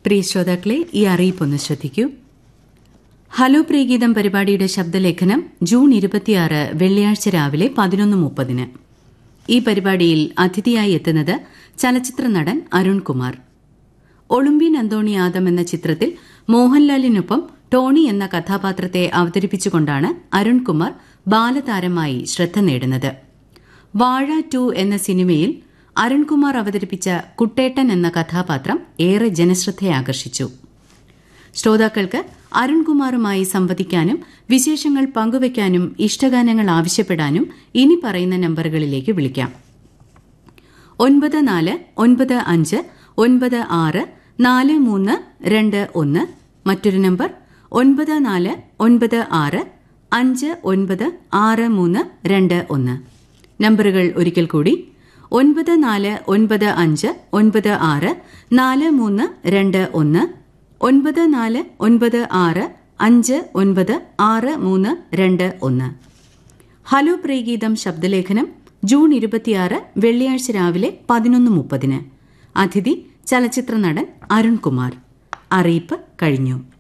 പ്രിയ ശ്രോതാക്കളെ ഈ അറിയിപ്പൊന്ന് ശ്രദ്ധിക്കൂ ഹലോ പ്രിയഗീതം പരിപാടിയുടെ ശബ്ദലേഖനം ജൂൺ ഇരുപത്തിയാറ് വെള്ളിയാഴ്ച രാവിലെ പതിനൊന്ന് മുപ്പതിന് ഈ പരിപാടിയിൽ അതിഥിയായി എത്തുന്നത് ചലച്ചിത്ര നടൻ അരുൺകുമാർ ഒളിമ്പ്യൻ അന്തോണി ആദം എന്ന ചിത്രത്തിൽ മോഹൻലാലിനൊപ്പം ടോണി എന്ന കഥാപാത്രത്തെ അവതരിപ്പിച്ചുകൊണ്ടാണ് അരുൺകുമാർ ബാലതാരമായി ശ്രദ്ധ നേടുന്നത് വാഴ ടു എന്ന സിനിമയിൽ അരുൺകുമാർ അവതരിപ്പിച്ച കുട്ടേട്ടൻ എന്ന കഥാപാത്രം ഏറെ ജനശ്രദ്ധയാകർഷിച്ചു ശ്രോതാക്കൾക്ക് അരുൺകുമാറുമായി സംവദിക്കാനും വിശേഷങ്ങൾ പങ്കുവയ്ക്കാനും ഇഷ്ടഗാനങ്ങൾ ആവശ്യപ്പെടാനും ഇനി പറയുന്ന നമ്പറുകളിലേക്ക് വിളിക്കാം ഒൻപത് നാല് ഒൻപത് അഞ്ച് ഒൻപത് ആറ് നാല് മൂന്ന് രണ്ട് ഒന്ന് മറ്റൊരു നമ്പർ ഒൻപത് നാല് ഒൻപത് ആറ് അഞ്ച് ഒൻപത് ആറ് മൂന്ന് രണ്ട് ഒന്ന് നമ്പറുകൾ ഒരിക്കൽ കൂടി ഒൻപത് നാല് ഒൻപത് അഞ്ച് ഒൻപത് ആറ് നാല് മൂന്ന് രണ്ട് ഒന്ന് ഒൻപത് നാല് ഒൻപത് ആറ് അഞ്ച് ഒൻപത് ആറ് മൂന്ന് രണ്ട് ഒന്ന് ഹലോ പ്രിയഗീതം ശബ്ദലേഖനം ജൂൺ ഇരുപത്തിയാറ് വെള്ളിയാഴ്ച രാവിലെ പതിനൊന്ന് മുപ്പതിന് അതിഥി ചലച്ചിത്ര നടൻ അരുൺകുമാർ അറിയിപ്പ് കഴിഞ്ഞു